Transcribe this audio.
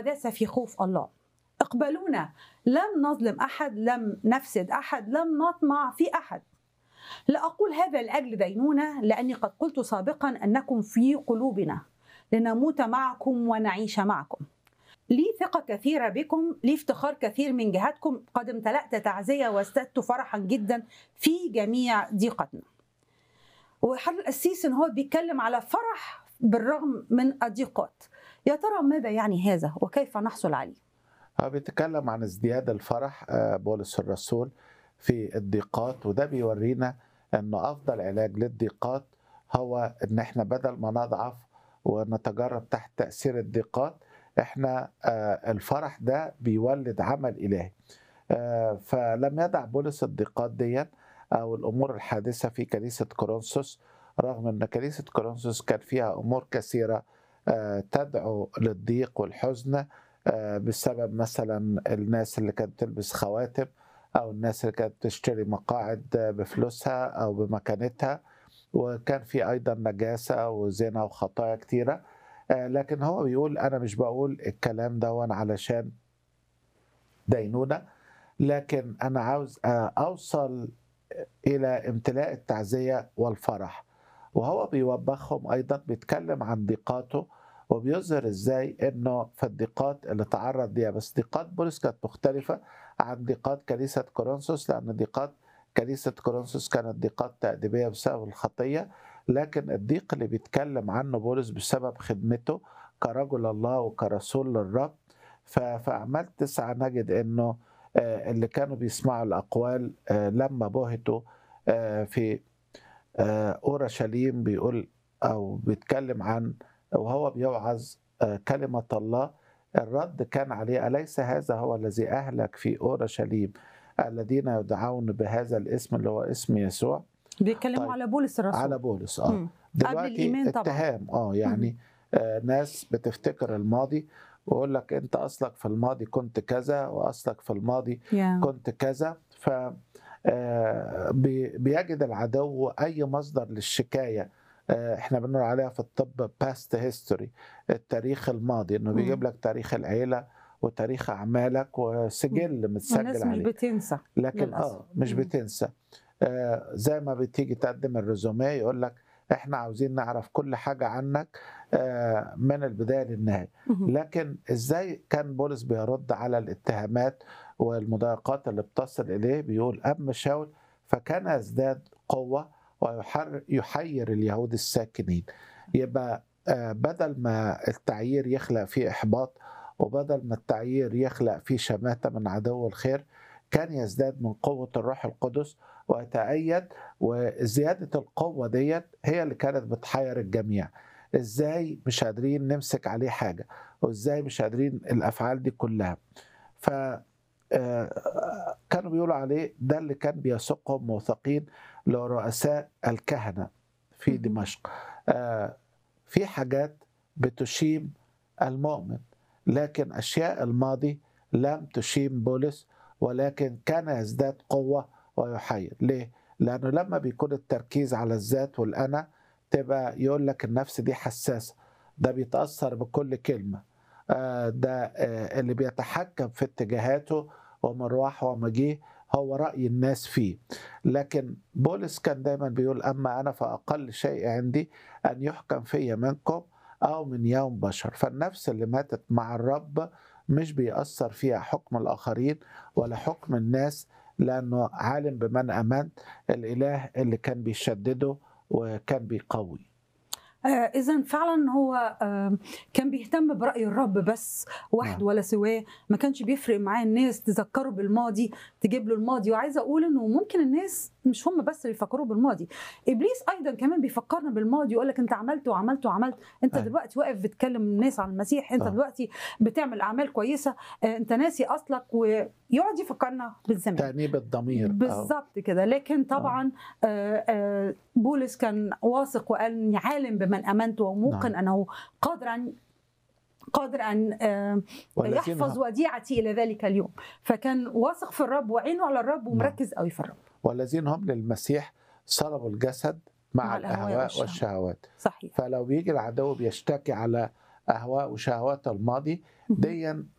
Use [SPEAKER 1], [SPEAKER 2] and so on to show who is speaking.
[SPEAKER 1] قداسه في خوف الله اقبلونا لم نظلم احد لم نفسد احد لم نطمع في احد لا اقول هذا لاجل دينونه لاني قد قلت سابقا انكم في قلوبنا لنموت معكم ونعيش معكم لي ثقة كثيرة بكم لي افتخار كثير من جهتكم قد امتلأت تعزية وازددت فرحا جدا في جميع ضيقتنا وحضر القسيس ان هو بيتكلم على فرح بالرغم من الضيقات يا ترى ماذا يعني هذا وكيف نحصل عليه
[SPEAKER 2] هو بيتكلم عن ازدياد الفرح آه، بولس الرسول في الضيقات وده بيورينا انه افضل علاج للضيقات هو ان احنا بدل ما نضعف ونتجرب تحت تاثير الضيقات احنا آه، الفرح ده بيولد عمل الهي آه، فلم يدع بولس الضيقات دي او الامور الحادثه في كنيسه كورنثوس رغم ان كنيسه كورنثوس كان فيها امور كثيره آه، تدعو للضيق والحزن آه، بسبب مثلا الناس اللي كانت تلبس خواتم او الناس اللي كانت تشتري مقاعد بفلوسها او بمكانتها وكان في ايضا نجاسه وزنا وخطايا كتيره آه، لكن هو بيقول انا مش بقول الكلام ده علشان دينونه لكن انا عاوز آه، اوصل الى امتلاء التعزيه والفرح وهو بيوبخهم ايضا بيتكلم عن ضيقاته وبيظهر ازاي انه في الضيقات اللي تعرض ليها بس ضيقات بولس كانت مختلفه عن ضيقات كنيسه كورنثوس لان ضيقات كنيسه كورنثوس كانت ضيقات تأديبيه بسبب الخطيه لكن الضيق اللي بيتكلم عنه بولس بسبب خدمته كرجل الله وكرسول للرب ف- في أعمال تسعة نجد إنه آه، اللي كانوا بيسمعوا الأقوال آه، لما بهتوا آه، في آه، أورشليم بيقول أو بيتكلم عن وهو بيوعظ آه، كلمة الله الرد كان عليه أليس هذا هو الذي أهلك في أورشليم الذين يدعون بهذا الاسم اللي هو اسم يسوع
[SPEAKER 1] بيتكلموا
[SPEAKER 2] طيب.
[SPEAKER 1] على بولس الرسول
[SPEAKER 2] على بولس اه
[SPEAKER 1] مم.
[SPEAKER 2] دلوقتي
[SPEAKER 1] الإيمان طبعاً.
[SPEAKER 2] اتهام اه يعني آه ناس بتفتكر الماضي ويقول لك انت اصلك في الماضي كنت كذا واصلك في الماضي
[SPEAKER 1] يا.
[SPEAKER 2] كنت كذا ف آه، بي- بيجد العدو اي مصدر للشكايه آه، احنا بنقول عليها في الطب باست هيستوري التاريخ الماضي انه
[SPEAKER 1] مم.
[SPEAKER 2] بيجيب لك تاريخ العيله وتاريخ اعمالك وسجل
[SPEAKER 1] والناس
[SPEAKER 2] متسجل
[SPEAKER 1] مش
[SPEAKER 2] عليه
[SPEAKER 1] بتنسى
[SPEAKER 2] لكن
[SPEAKER 1] للأسف.
[SPEAKER 2] اه مش
[SPEAKER 1] مم.
[SPEAKER 2] بتنسى آه زي ما بتيجي تقدم الريزوميه يقول لك احنا عاوزين نعرف كل حاجه عنك آه من البدايه للنهايه
[SPEAKER 1] مهم.
[SPEAKER 2] لكن ازاي كان بولس بيرد على الاتهامات والمضايقات اللي بتصل اليه بيقول اما شاول فكان يزداد قوه ويحر يحير اليهود الساكنين يبقى آه بدل ما التعيير يخلق فيه احباط وبدل ما التعيير يخلق فيه شماته من عدو الخير كان يزداد من قوة الروح القدس ويتأيد وزيادة القوة ديت هي اللي كانت بتحير الجميع ازاي مش قادرين نمسك عليه حاجة وازاي مش قادرين الأفعال دي كلها ف آه، كانوا بيقولوا عليه ده اللي كان بيسوقهم موثقين لرؤساء الكهنة في
[SPEAKER 1] مهم.
[SPEAKER 2] دمشق آه، في حاجات بتشيم المؤمن لكن أشياء الماضي لم تشيم بولس ولكن كان يزداد قوة ويحير ليه؟ لأنه لما بيكون التركيز على الذات والأنا تبقى يقول لك النفس دي حساسة ده بيتأثر بكل كلمة آه، ده آه، اللي بيتحكم في اتجاهاته ومروحه ومجيه هو رأي الناس فيه لكن بولس كان دايما بيقول أما أنا فأقل شيء عندي أن يحكم في منكم أو من يوم بشر فالنفس اللي ماتت مع الرب مش بيأثر فيها حكم الآخرين ولا حكم الناس لأنه عالم بمن أمنت الإله اللي كان بيشدده وكان بيقوي
[SPEAKER 1] آه اذا فعلا هو آه كان بيهتم براي الرب بس وحده
[SPEAKER 2] نعم.
[SPEAKER 1] ولا سواه ما كانش بيفرق معاه الناس تذكره بالماضي تجيب له الماضي وعايزه اقول انه ممكن الناس مش هم بس اللي يفكروا بالماضي ابليس ايضا كمان بيفكرنا بالماضي يقول لك انت عملت وعملت وعملت انت
[SPEAKER 2] أيوة.
[SPEAKER 1] دلوقتي واقف بتكلم الناس عن المسيح انت
[SPEAKER 2] آه.
[SPEAKER 1] دلوقتي بتعمل اعمال كويسه آه انت ناسي اصلك ويقعد يفكرنا بالزمان
[SPEAKER 2] تأنيب الضمير أو-
[SPEAKER 1] بالظبط كده لكن طبعا آه، آه، بولس كان واثق وقال اني عالم بمن امنت وموقن انه قادر ان قادر ان آه،
[SPEAKER 2] والذين
[SPEAKER 1] يحفظ وديعتي الى ذلك اليوم فكان واثق في الرب وعينه على الرب ومركز قوي في الرب
[SPEAKER 2] والذين هم للمسيح صلبوا الجسد مع,
[SPEAKER 1] مع الأهواء
[SPEAKER 2] الأهواء
[SPEAKER 1] والشهوات.
[SPEAKER 2] والشهوات
[SPEAKER 1] صحيح
[SPEAKER 2] فلو بيجي العدو بيشتكي على أهواء وشهوات الماضي ديا